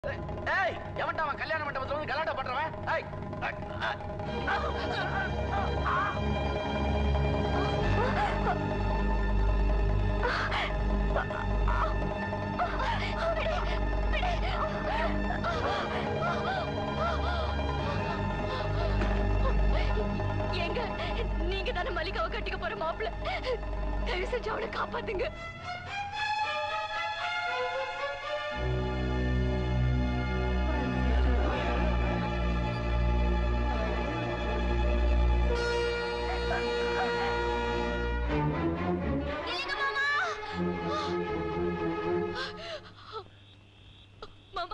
ஏய் எவன்டா அவன் கல்யாண மண்டபத்துல வந்து கலாட்டா பண்றவன் ஏய் ஏங்க நீங்க தானே மல்லிகாவை கட்டிக்க போற மாப்பிள்ள தயவு செஞ்சு அவளை காப்பாத்துங்க மாமா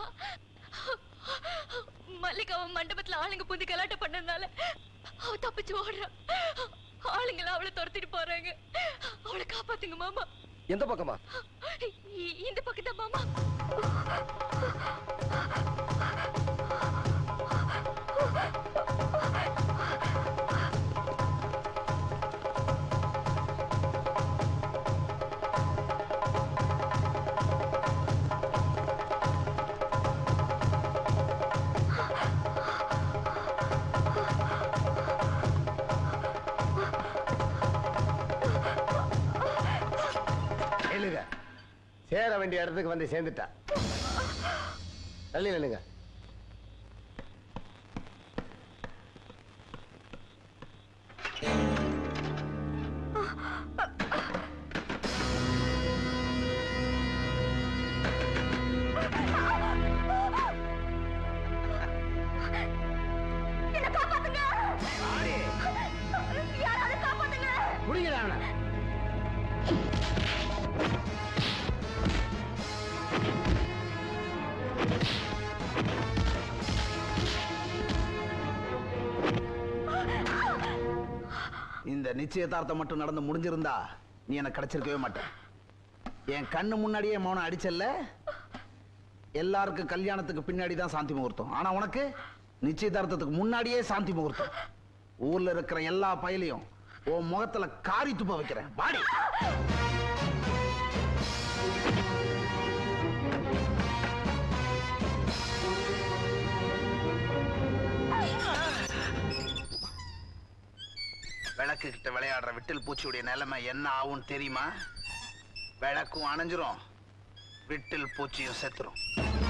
மல்லிகாவை மண்டபத்துல ஆளுங்க புந்து கலாட்டம் பண்ணதுனால அவ தப்பிச்சு ஓடுறா ஆளுங்கள அவளை துரத்திட்டு போறாங்க அவளை காப்பாத்துங்க மாமா எந்த பக்கமா இ- இந்த பக்கம் தான் மாமா எழுங்க சேர வேண்டிய இடத்துக்கு வந்து சேர்ந்துட்டா தள்ளி நில்லுங்க என்ன காப்பாத்துங்க யாராவது காப்பாத்துங்க குடிங்கடா அவனை இந்த நிச்சயதார்த்தம் மட்டும் நடந்து முடிஞ்சிருந்தா நீ எனக்கு கிடைச்சிருக்கவே மாட்ட என் கண்ணு முன்னாடியே மௌனம் அடிச்சல்ல எல்லாருக்கும் கல்யாணத்துக்கு பின்னாடி தான் சாந்தி முகூர்த்தம் ஆனா உனக்கு நிச்சயதார்த்தத்துக்கு முன்னாடியே சாந்தி முகூர்த்தம் ஊர்ல இருக்கிற எல்லா பயலையும் உன் முகத்துல காரி துப்ப வைக்கிறேன் வாடி விளக்கு கிட்ட விளையாடுற விட்டில் பூச்சியுடைய நிலைமை என்ன ஆகும் தெரியுமா விளக்கும் அணைஞ்சிரும் விட்டில் பூச்சியும் செத்துரும்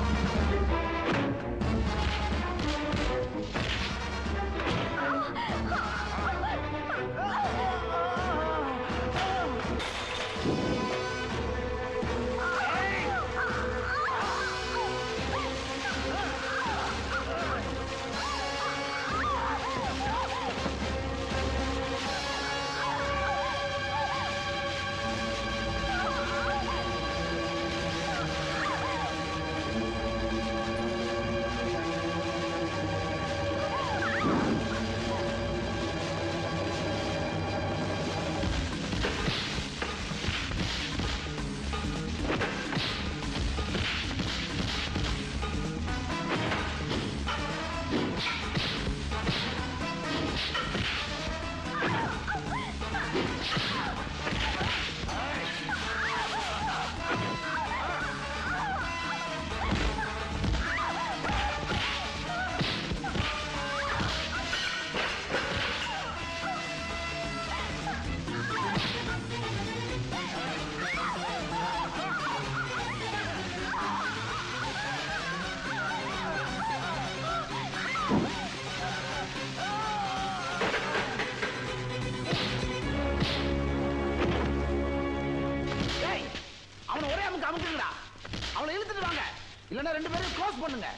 ஏய், அவனை ஒரே அமுக்கு அமுக்குங்கடா அவனை இழுத்துட்டு வாங்க இல்லைன்னா ரெண்டு பேரும் க்ளோஸ் பண்ணுங்க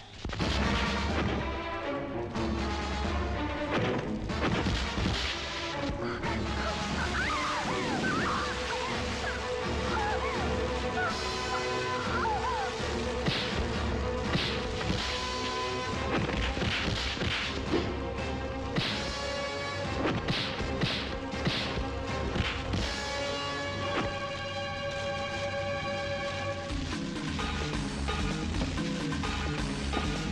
ஆ